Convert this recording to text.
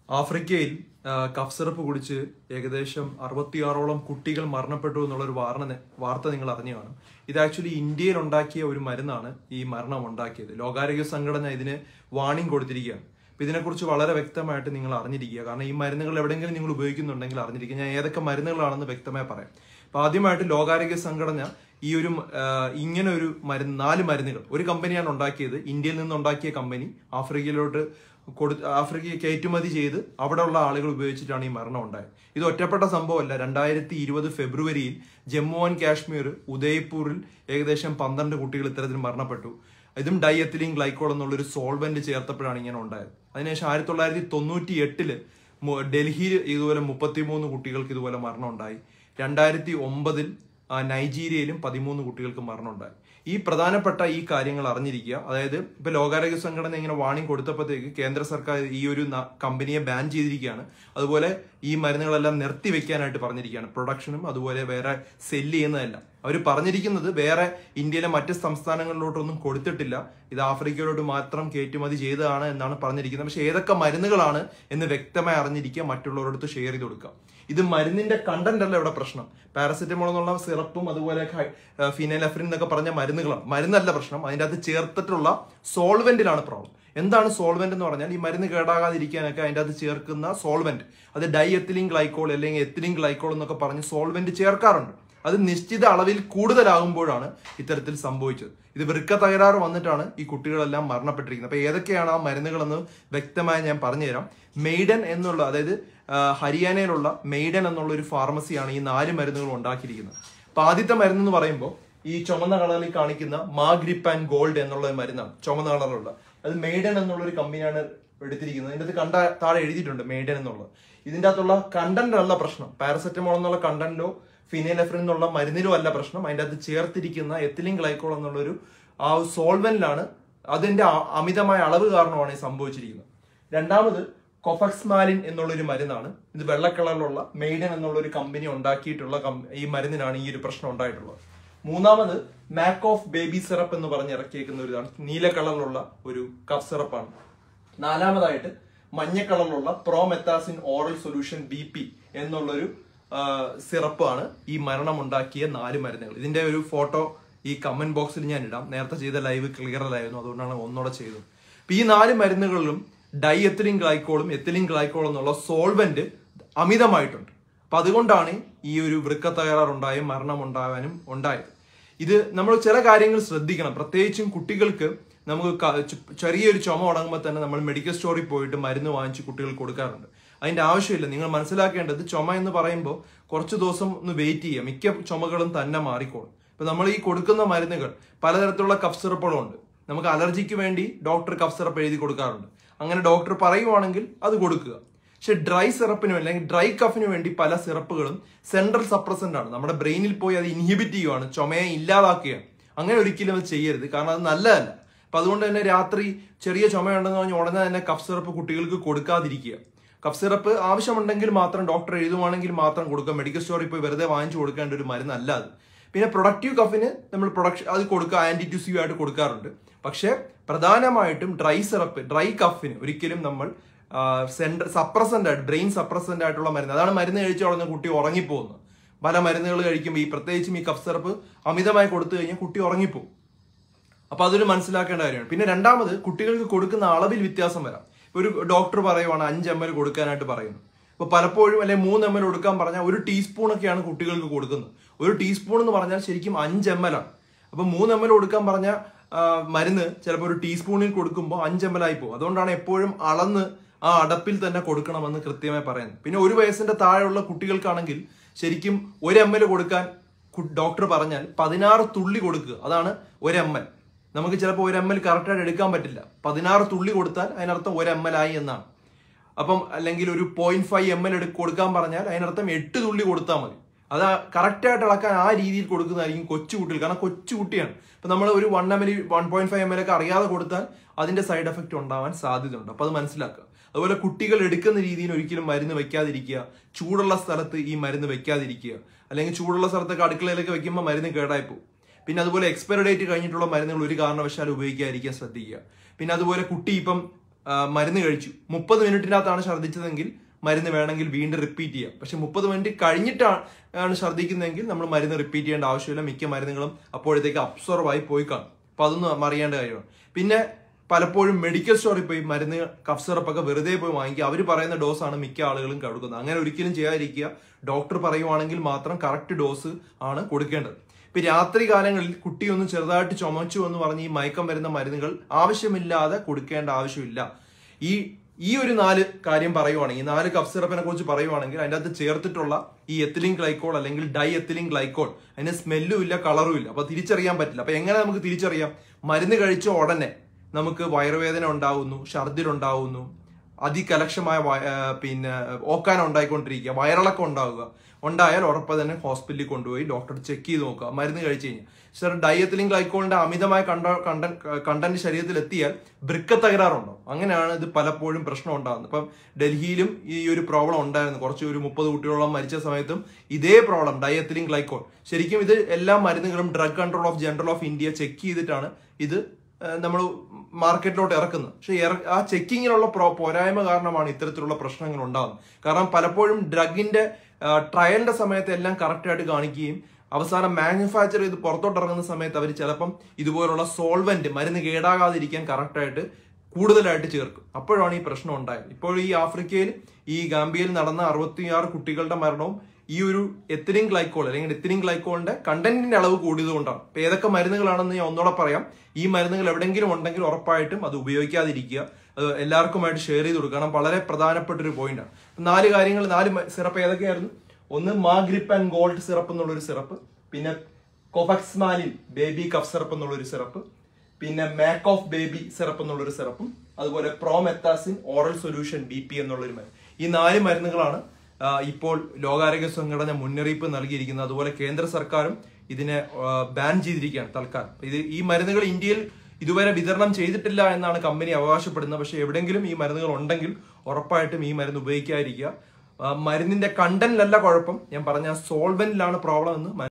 ആഫ്രിക്കയിൽ ആ, cough syrup കുടിച്ച് ഏകദേശം അറുപത്തിയാറോളം കുട്ടികൾ മരണപ്പെട്ടു എന്നുള്ള ഒരു വാർത്ത വാർത്ത നിങ്ങൾ അറിഞ്ഞു കാണും ഇത് ആക്ച്വലി ഇന്ത്യയിൽ ഉണ്ടാക്കിയ ഒരു മരുന്നാണ് ഈ മരണം ഉണ്ടാക്കിയത് ലോകാരോഗ്യ സംഘടന ഇതിന് വാണിംഗ് കൊടുത്തിരിക്കുകയാണ് അപ്പൊ ഇതിനെക്കുറിച്ച് വളരെ വ്യക്തമായിട്ട് നിങ്ങൾ അറിഞ്ഞിരിക്കുക കാരണം ഈ മരുന്നുകൾ എവിടെയെങ്കിലും നിങ്ങൾ ഉപയോഗിക്കുന്നുണ്ടെങ്കിൽ അറിഞ്ഞിരിക്കുക ഞാൻ ഏതൊക്കെ മരുന്നുകളാണെന്ന് വ്യക്തമായി പറയാം അപ്പൊ ആദ്യമായിട്ട് ലോകാരോഗ്യ സംഘടന ഈ ഒരു ആ, ഇങ്ങനെ ഒരു മരുന്ന് നാല് മരുന്നുകൾ ഒരു കമ്പനിയാണ് ഉണ്ടാക്കിയത് ഇന്ത്യയിൽ നിന്ന് ഉണ്ടാക്കിയ കമ്പനി ആഫ്രിക്കയിലോട്ട് കൊടു ആഫ്രിക്കയെ കയറ്റുമതി ചെയ്ത് അവിടെയുള്ള ആളുകൾ ഉപയോഗിച്ചിട്ടാണ് ഈ മരണം ഉണ്ടായത് ഇത് ഒറ്റപ്പെട്ട സംഭവമല്ല രണ്ടായിരത്തി ഇരുപത് ഫെബ്രുവരിയിൽ ജമ്മു ആൻഡ് കാശ്മീർ ഉദയ്പൂരിൽ ഏകദേശം പന്ത്രണ്ട് കുട്ടികൾ ഇത്തരത്തിൽ മരണപ്പെട്ടു ഇതും ഡയത്തിലിൻ ഗ്ലൈക്കോൾ എന്നുള്ള ഒരു സോൾവെന്റ് ചേർത്തപ്പോഴാണ് ഇങ്ങനെ ഉണ്ടായത് അതിനുശേഷം ആയിരത്തി തൊള്ളായിരത്തി തൊണ്ണൂറ്റി എട്ടില് മു- ഡൽഹിയിൽ ഇതുപോലെ മുപ്പത്തിമൂന്ന് കുട്ടികൾക്ക് ഇതുപോലെ മരണം ഉണ്ടായി രണ്ടായിരത്തി ഒമ്പതിൽ ആ, നൈജീരിയയിലും പതിമൂന്ന് കുട്ടികൾക്ക് മരണമുണ്ടായി ഈ പ്രധാനപ്പെട്ട ഈ കാര്യങ്ങൾ അറിഞ്ഞിരിക്കുക അതായത് ഇപ്പൊ ലോകാരോഗ്യ സംഘടന ഇങ്ങനെ വാണിംഗ് കൊടുത്തപ്പോഴത്തേക്ക് കേന്ദ്ര സർക്കാർ ഈ ഒരു ന- കമ്പനിയെ ബാൻ ചെയ്തിരിക്കുകയാണ് അതുപോലെ ഈ മരുന്നുകളെല്ലാം നിർത്തിവെക്കാനായിട്ട് പറഞ്ഞിരിക്കുകയാണ് പ്രൊഡക്ഷനും അതുപോലെ വേറെ സെല്ല് ചെയ്യുന്നതല്ല അവർ പറഞ്ഞിരിക്കുന്നത് വേറെ ഇന്ത്യയിലെ മറ്റ് സംസ്ഥാനങ്ങളിലോട്ടൊന്നും കൊടുത്തിട്ടില്ല ഇത് ആഫ്രിക്കയിലോട്ട് മാത്രം കയറ്റുമതി ചെയ്തതാണ് എന്നാണ് പറഞ്ഞിരിക്കുന്നത് പക്ഷെ ഏതൊക്കെ മരുന്നുകളാണ് എന്ന് വ്യക്തമായി അറിഞ്ഞിരിക്കുക മറ്റുള്ളവരടുത്ത് ഷെയർ ചെയ്ത് കൊടുക്കുക ഇത് മരുന്നിന്റെ കണ്ടന്റ് അല്ല ഇവിടെ പ്രശ്നം പാരസെറ്റമോൾ എന്നുള്ള സിറപ്പും അതുപോലെ ഫിനൈലഫ്രിൻ എന്നൊക്കെ പറഞ്ഞ മരുന്നുകളാണ് മരുന്നല്ല പ്രശ്നം അതിൻ്റെ അകത്ത് ചേർത്തിട്ടുള്ള സോൾവെന്റിലാണ് പ്രോബ്ലം എന്താണ് സോൾവെന്റ് എന്ന് പറഞ്ഞാൽ ഈ മരുന്ന് കേടാകാതിരിക്കാനൊക്കെ അതിൻ്റെ അകത്ത് ചേർക്കുന്ന സോൾവെന്റ് അത് ഡൈ എത്തിലിൻ ഗ്ലൈക്കോൾ അല്ലെങ്കിൽ എത്തിലിൻ ഗ്ലൈക്കോൾ എന്നൊക്കെ പറഞ്ഞ് സോൾവെന്റ് ചേർക്കാറുണ്ട് അത് നിശ്ചിത അളവിൽ കൂടുതലാകുമ്പോഴാണ് ഇത്തരത്തിൽ സംഭവിച്ചത് ഇത് വൃക്ക തകരാറ് വന്നിട്ടാണ് ഈ കുട്ടികളെല്ലാം മരണപ്പെട്ടിരിക്കുന്നത് അപ്പൊ ഏതൊക്കെയാണ് ആ മരുന്നുകളെന്ന് വ്യക്തമായി ഞാൻ പറഞ്ഞുതരാം മെയ്ഡൻ എന്നുള്ള അതായത് ആ, ഹരിയാനയിലുള്ള മെയ്ഡൻ എന്നുള്ള ഒരു ഫാർമസിയാണ് ഈ നാല് മരുന്നുകൾ ഉണ്ടാക്കിയിരിക്കുന്നത് അപ്പൊ ആദ്യത്തെ മരുന്ന് എന്ന് പറയുമ്പോൾ ഈ ചുമന്ന കളറിൽ കാണിക്കുന്ന മാഗ്രിപ്പ് ആൻഡ് ഗോൾഡ് എന്നുള്ള ഒരു മരുന്നാണ് ചുമന്ന കളറുള്ള അത് മെയ്ഡൻ എന്നുള്ള ഒരു കമ്പനിയാണ് എടുത്തിരിക്കുന്നത് ഇതിന്റെ അകത്ത് കണ്ട താഴെ എഴുതിയിട്ടുണ്ട് മെയ്ഡൻ എന്നുള്ളത് ഇതിന്റെ അകത്തുള്ള കണ്ടന്റ് അല്ല പ്രശ്നം പാരസെറ്റമോൾ എന്നുള്ള കണ്ടന്റിലോ ഫിനൈലഫ്രിൻ എന്നുള്ള മരുന്നിലോ അല്ല പ്രശ്നം അതിന്റെ അകത്ത് ചേർത്തിരിക്കുന്ന എത്തിലിൻ ഗ്ലൈക്കോൾ എന്നുള്ള ഒരു ആ സോൾവെന്റിലാണ് അതിന്റെ അ- അമിതമായ അളവ് കാരണമാണ് ഈ സംഭവിച്ചിരിക്കുന്നത് രണ്ടാമത് കൊഫക്സ്മാലിൻ എന്നുള്ള ഒരു മരുന്നാണ് ഇത് വെള്ള കളറിലുള്ള മെയ്ഡൻ എന്നുള്ള ഒരു കമ്പനി ഉണ്ടാക്കിയിട്ടുള്ള കം- ഈ മരുന്നിനാണ് ഈ ഒരു പ്രശ്നം ഉണ്ടായിട്ടുള്ളത് മൂന്നാമത് മാക്ക് ഓഫ് ബേബി സിറപ്പ് എന്ന് പറഞ്ഞ് ഇറക്കിയേക്കുന്ന ഒരു ഇതാണ് നീല കളറിലുള്ള ഒരു കഫ് സിറപ്പാണ് നാലാമതായിട്ട് മഞ്ഞ കളറിലുള്ള promethazine oral solution B P എന്നുള്ളൊരു ആ, സിറപ്പാണ് ഈ മരണമുണ്ടാക്കിയ നാല് മരുന്നുകൾ ഇതിന്റെ ഒരു ഫോട്ടോ ഈ കമന്റ് ബോക്സിൽ ഞാൻ ഇടാം നേരത്തെ ചെയ്ത ലൈവ് ക്ലിയർ അല്ലായിരുന്നു അതുകൊണ്ടാണ് ഒന്നുകൂടെ ചെയ്തത് അപ്പൊ ഈ നാല് മരുന്നുകളിലും ഡൈ എത്തിലിൻ ഗ്ലൈക്കോളും എത്തിലിൻ ഗ്ലൈക്കോളും എന്നുള്ള സോൾവെന്റ് അമിതമായിട്ടുണ്ട് അപ്പൊ അതുകൊണ്ടാണ് ഈ ഒരു വൃക്ക തകരാറുണ്ടായും മരണം ഉണ്ടാകാനും ഉണ്ടായത് ഇത് നമ്മൾ ചില കാര്യങ്ങൾ ശ്രദ്ധിക്കണം പ്രത്യേകിച്ചും കുട്ടികൾക്ക് നമുക്ക് ക- ചു- ചെറിയൊരു ചുമ തുടങ്ങുമ്പോൾ തന്നെ നമ്മൾ മെഡിക്കൽ സ്റ്റോറിൽ പോയിട്ട് മരുന്ന് വാങ്ങിച്ച് കുട്ടികൾക്ക് കൊടുക്കാറുണ്ട് അതിന്റെ ആവശ്യമില്ല നിങ്ങൾ മനസ്സിലാക്കേണ്ടത് ചുമ എന്ന് പറയുമ്പോൾ കുറച്ച് ദിവസം ഒന്ന് വെയിറ്റ് ചെയ്യുക മിക്ക ചുമകളും തന്നെ മാറിക്കോളും ഇപ്പൊ നമ്മൾ ഈ കൊടുക്കുന്ന മരുന്നുകൾ പലതരത്തിലുള്ള കഫ് സിറപ്പുകളുണ്ട് നമുക്ക് അലർജിക്ക് വേണ്ടി ഡോക്ടർ കഫ് സിറപ്പ് എഴുതി കൊടുക്കാറുണ്ട് അങ്ങനെ ഡോക്ടർ പറയുവാണെങ്കിൽ അത് കൊടുക്കുക പക്ഷെ ഡ്രൈ സിറപ്പിന് വേണ്ടി അല്ലെങ്കിൽ ഡ്രൈ കഫിന് വേണ്ടി പല സിറപ്പുകളും സെൻട്രൽ സപ്രസന്റ് ആണ് നമ്മുടെ ബ്രെയിനിൽ പോയി അത് ഇൻഹിബിറ്റ് ചെയ്യുവാണ് ചുമയെ ഇല്ലാതാക്കുകയാണ് അങ്ങനെ ഒരിക്കലും അത് ചെയ്യരുത് കാരണം അത് നല്ലതല്ല അപ്പൊ അതുകൊണ്ട് തന്നെ രാത്രി ചെറിയ ചുമയുണ്ടെന്ന് പറഞ്ഞ് ഉടനെ തന്നെ കഫ് സിറപ്പ് കുട്ടികൾക്ക് കൊടുക്കാതിരിക്കുക കഫ് സിറപ്പ് ആവശ്യമുണ്ടെങ്കിൽ മാത്രം ഡോക്ടർ എഴുതുവാണെങ്കിൽ മാത്രം കൊടുക്കുക മെഡിക്കൽ സ്റ്റോറിൽ പോയി വെറുതെ വാങ്ങിച്ചു കൊടുക്കേണ്ട ഒരു മരുന്നല്ല അത് പിന്നെ പ്രൊഡക്റ്റീവ് കഫിന് നമ്മൾ പ്രൊഡക്ഷൻ അത് കൊടുക്കുക ആന്റിറ്റ്യൂസീവ് ആയിട്ട് കൊടുക്കാറുണ്ട് പക്ഷേ പ്രധാനമായിട്ടും ഡ്രൈ സിറപ്പ് ഡ്രൈ കഫിന് ഒരിക്കലും നമ്മൾ സെൻട്ര സപ്രസന്റ് ആയിട്ട് ബ്രെയിൻ സപ്രസന്റ് ആയിട്ടുള്ള മരുന്ന് അതാണ് മരുന്ന് കഴിച്ചു തുടങ്ങുന്ന കുട്ടി ഉറങ്ങിപ്പോകുന്നത് പല മരുന്നുകൾ കഴിക്കുമ്പോൾ ഈ പ്രത്യേകിച്ചും ഈ കഫ് സിറപ്പ് അമിതമായി കൊടുത്തു കഴിഞ്ഞാൽ കുട്ടി ഉറങ്ങിപ്പോകും അപ്പൊ അതൊരു മനസ്സിലാക്കേണ്ട കാര്യമാണ് പിന്നെ രണ്ടാമത് കുട്ടികൾക്ക് കൊടുക്കുന്ന അളവിൽ വ്യത്യാസം വരാം ഇപ്പൊ ഒരു ഡോക്ടർ പറയുവാണ് അഞ്ച് എം എൽ കൊടുക്കാനായിട്ട് പറയുന്നു ഇപ്പൊ പലപ്പോഴും അല്ലെങ്കിൽ മൂന്ന് എം എൽ കൊടുക്കാൻ പറഞ്ഞാൽ ഒരു ടീസ്പൂൺ ഒക്കെയാണ് കുട്ടികൾക്ക് കൊടുക്കുന്നത് ഒരു ടീസ്പൂൺ എന്ന് പറഞ്ഞാൽ ശരിക്കും അഞ്ച് എം എൽ ആണ് അപ്പൊ മൂന്ന് എം എൽ കൊടുക്കാൻ പറഞ്ഞ ആ, മരുന്ന് ചിലപ്പോൾ ഒരു ടീസ്പൂണിൽ കൊടുക്കുമ്പോൾ അഞ്ച് എം എൽ ആയി പോകും അതുകൊണ്ടാണ് എപ്പോഴും അളന്ന് ആ അടപ്പിൽ തന്നെ കൊടുക്കണമെന്ന് കൃത്യമായി പറയുന്നത് പിന്നെ ഒരു വയസ്സിന്റെ താഴെയുള്ള കുട്ടികൾക്കാണെങ്കിൽ ശരിക്കും ഒരു എം എൽ കൊടുക്കാൻ കു- ഡോക്ടർ പറഞ്ഞാൽ പതിനാറ് തുള്ളി കൊടുക്കുക അതാണ് ഒരു എം എൽ നമുക്ക് ചിലപ്പോൾ ഒരു എം എൽ കറക്റ്റായിട്ട് എടുക്കാൻ പറ്റില്ല പതിനാറ് തുള്ളി കൊടുത്താൽ അതിനർത്ഥം ഒരു എം എൽ ആയി എന്നാണ് അപ്പം അല്ലെങ്കിൽ ഒരു പോയിന്റ് ഫൈവ് എം എൽ എടു കൊടുക്കാൻ പറഞ്ഞാൽ അതിനർത്ഥം എട്ട് തുള്ളി കൊടുത്താൽ മതി അത് കറക്റ്റായിട്ട് ഇളക്കാൻ ആ രീതിയിൽ കൊടുക്കുന്നതായിരിക്കും കൊച്ചു കുട്ടികൾ കാരണം കൊച്ചു കുട്ടിയാണ് ഇപ്പൊ നമ്മൾ ഒരു one M L one point five M L ഒക്കെ അറിയാതെ കൊടുത്താൽ അതിന്റെ സൈഡ് എഫക്റ്റ് ഉണ്ടാവാൻ സാധ്യതയുണ്ട് അപ്പൊ അത് മനസ്സിലാക്കുക അതുപോലെ കുട്ടികൾ എടുക്കുന്ന രീതിയിൽ ഒരിക്കലും മരുന്ന് വെക്കാതിരിക്കുക ചൂടുള്ള സ്ഥലത്ത് ഈ മരുന്ന് വെക്കാതിരിക്കുക അല്ലെങ്കിൽ ചൂടുള്ള സ്ഥലത്തൊക്കെ അടുക്കളയിലൊക്കെ വെക്കുമ്പോൾ മരുന്ന് കേടായി പോകും പിന്നെ അതുപോലെ എക്സ്പയറി ഡേറ്റ് കഴിഞ്ഞിട്ടുള്ള മരുന്നുകൾ ഒരു കാരണവശാലും ഉപയോഗിക്കാതിരിക്കാൻ ശ്രദ്ധിക്കുക പിന്നെ അതുപോലെ കുട്ടി ഇപ്പം ആ, മരുന്ന് കഴിച്ചു മുപ്പത് മിനിറ്റിനകത്താണ് ഛർദ്ദിച്ചതെങ്കിൽ മരുന്ന് വേണമെങ്കിൽ വീണ്ടും റിപ്പീറ്റ് ചെയ്യാം പക്ഷെ മുപ്പത് മിനിറ്റ് കഴിഞ്ഞിട്ടാണ് ആണ് ഛർദ്ദിക്കുന്നതെങ്കിൽ നമ്മൾ മരുന്ന് റിപ്പീറ്റ് ചെയ്യേണ്ട ആവശ്യമില്ല മിക്ക മരുന്നുകളും അപ്പോഴത്തേക്ക് അബ്സോർവ് ആയി പോയി കാണും അപ്പൊ അതൊന്നും അറിയേണ്ട കാര്യമാണ് പിന്നെ പലപ്പോഴും മെഡിക്കൽ സ്റ്റോറിൽ പോയി മരുന്ന് കഫ് സിറപ്പ് ഒക്കെ വെറുതെ പോയി വാങ്ങിക്കുക അവർ പറയുന്ന ഡോസാണ് മിക്ക ആളുകളും കൊടുക്കുന്നത് അങ്ങനെ ഒരിക്കലും ചെയ്യാതിരിക്കുക ഡോക്ടർ പറയുവാണെങ്കിൽ മാത്രം കറക്റ്റ് ഡോസ് ആണ് കൊടുക്കേണ്ടത് ഇപ്പൊ രാത്രി കാലങ്ങളിൽ കുട്ടി ഒന്ന് ചെറുതായിട്ട് ചുമച്ചു എന്ന് പറഞ്ഞ് ഈ മയക്കം വരുന്ന മരുന്നുകൾ ആവശ്യമില്ലാതെ കൊടുക്കേണ്ട ആവശ്യമില്ല ഈ ഈ ഒരു നാല് കാര്യം പറയുവാണെങ്കിൽ ഈ നാല് കഫ് സിറപ്പിനെ കുറിച്ച് പറയുവാണെങ്കിൽ അതിൻ്റെ അകത്ത് ചേർത്തിട്ടുള്ള ഈ എത്തിലിൻ ഗ്ലൈക്കോൾ അല്ലെങ്കിൽ ഡൈ എത്തിലിൻ ഗ്ലൈക്കോൾ അതിന് സ്മെല്ലും ഇല്ല കളറും ഇല്ല അപ്പൊ തിരിച്ചറിയാൻ പറ്റില്ല അപ്പൊ എങ്ങനെ നമുക്ക് തിരിച്ചറിയാം മരുന്ന് കഴിച്ച ഉടനെ നമുക്ക് വയറുവേദന ഉണ്ടാവുന്നു ഛർദിൽ ഉണ്ടാവുന്നു അതികലക്ഷമായ വയ- ആ, പിന്നെ ഓക്കാനം ഉണ്ടായിക്കൊണ്ടിരിക്കുക വയറിളക്കം ഉണ്ടാവുക ഉണ്ടായാൽ ഉറപ്പ് തന്നെ ഹോസ്പിറ്റലിൽ കൊണ്ടുപോയി ഡോക്ടർ ചെക്ക് ചെയ്ത് നോക്കുക മരുന്ന് കഴിച്ചു കഴിഞ്ഞാൽ സർ ഡയത്തിലിൻ ഗ്ലൈക്കോളിന്റെ അമിതമായ കണ്ട കണ്ടന്റ് കണ്ടന്റ് ശരീരത്തിൽ എത്തിയാൽ വൃക്ക തകരാറുണ്ടോ അങ്ങനെയാണ് ഇത് പലപ്പോഴും പ്രശ്നം ഉണ്ടാകുന്നത് ഇപ്പം ഡൽഹിയിലും ഈ ഒരു പ്രോബ്ലം ഉണ്ടായിരുന്നു കുറച്ച് ഒരു മുപ്പത് കുട്ടികളോളം മരിച്ച സമയത്തും ഇതേ പ്രോബ്ലം ഡയത്തിലിൻ ഗ്ലൈക്കോൾ ശരിക്കും ഇത് എല്ലാ മരുന്നുകളും drug control of general of India check ചെയ്തിട്ടാണ് ഇത് നമ്മൾ മാർക്കറ്റിലോട്ട് ഇറക്കുന്നത് പക്ഷെ ഇറ- ആ ചെക്കിങ്ങിനുള്ള പ്രോ പോരായ്മ കാരണമാണ് ഇത്തരത്തിലുള്ള പ്രശ്നങ്ങൾ ഉണ്ടാകുന്നത് കാരണം പലപ്പോഴും ഡ്രഗിന്റെ ട്രയലിന്റെ സമയത്ത് എല്ലാം കറക്റ്റ് ആയിട്ട് കാണിക്കുകയും അവസാനം മാനുഫാക്ചർ ചെയ്ത് പുറത്തോട്ട് ഇറങ്ങുന്ന സമയത്ത് അവർ ചിലപ്പം ഇതുപോലുള്ള സോൾവെന്റ് മരുന്ന് കേടാകാതിരിക്കാൻ കറക്റ്റ് ആയിട്ട് കൂടുതലായിട്ട് ചേർക്കും അപ്പോഴാണ് ഈ പ്രശ്നം ഉണ്ടായത് ഇപ്പോൾ ഈ ആഫ്രിക്കയിൽ ഈ ഗാംബിയയിൽ നടന്ന അറുപത്തിയാറ് കുട്ടികളുടെ മരണവും ഈ ഒരു എത്തിലിൻ ഗ്ലൈക്കോൾ അല്ലെങ്കിൽ എത്തിലിൻ ഗ്ലൈക്കോളിന്റെ കണ്ടന്റിന്റെ അളവ് കൂടിയത് കൊണ്ടാണ് അപ്പൊ ഏതൊക്കെ മരുന്നുകളാണെന്ന് ഞാൻ ഒന്നുകൂടെ പറയാം ഈ മരുന്നുകൾ എവിടെയെങ്കിലും ഉണ്ടെങ്കിൽ ഉറപ്പായിട്ടും അത് ഉപയോഗിക്കാതിരിക്കുക അത് എല്ലാവർക്കുമായിട്ട് ഷെയർ ചെയ്ത് കൊടുക്കുക കാരണം വളരെ പ്രധാനപ്പെട്ട ഒരു പോയിന്റാണ് നാല് കാര്യങ്ങൾ നാല് സിറപ്പ് ഏതൊക്കെയായിരുന്നു ഒന്ന് മാഗ്രിപ്പ് ആൻഡ് ഗോൾഡ് സിറപ്പ് എന്നുള്ളൊരു സിറപ്പ് പിന്നെ കൊഫക്സ്മാലിൻ ബേബി കഫ് സിറപ്പ് എന്നുള്ളൊരു സിറപ്പ് പിന്നെ മാക്ക് ഓഫ് ബേബി സിറപ്പ് എന്നുള്ളൊരു സിറപ്പും അതുപോലെ promethazine oral solution B P എന്നുള്ളൊരു മരുന്ന് ഈ നാല് മരുന്നുകളാണ് ആ, ഇപ്പോൾ ലോകാരോഗ്യ സംഘടന മുന്നറിയിപ്പ് നൽകിയിരിക്കുന്നത് അതുപോലെ കേന്ദ്ര സർക്കാരും ഇതിനെ ബാൻ ചെയ്തിരിക്കുകയാണ് തൽക്കാലം ഇത് ഈ മരുന്നുകൾ ഇന്ത്യയിൽ ഇതുവരെ വിതരണം ചെയ്തിട്ടില്ല എന്നാണ് കമ്പനി അവകാശപ്പെടുന്നത് പക്ഷെ എവിടെങ്കിലും ഈ മരുന്നുകൾ ഉണ്ടെങ്കിൽ ഉറപ്പായിട്ടും ഈ മരുന്ന് ഉപയോഗിക്കാതിരിക്കുക ആ, മരുന്നിന്റെ കണ്ടന്റിലല്ല കുഴപ്പം ഞാൻ പറഞ്ഞ സോൾവെന്റിലാണ് പ്രോബ്ലം എന്ന്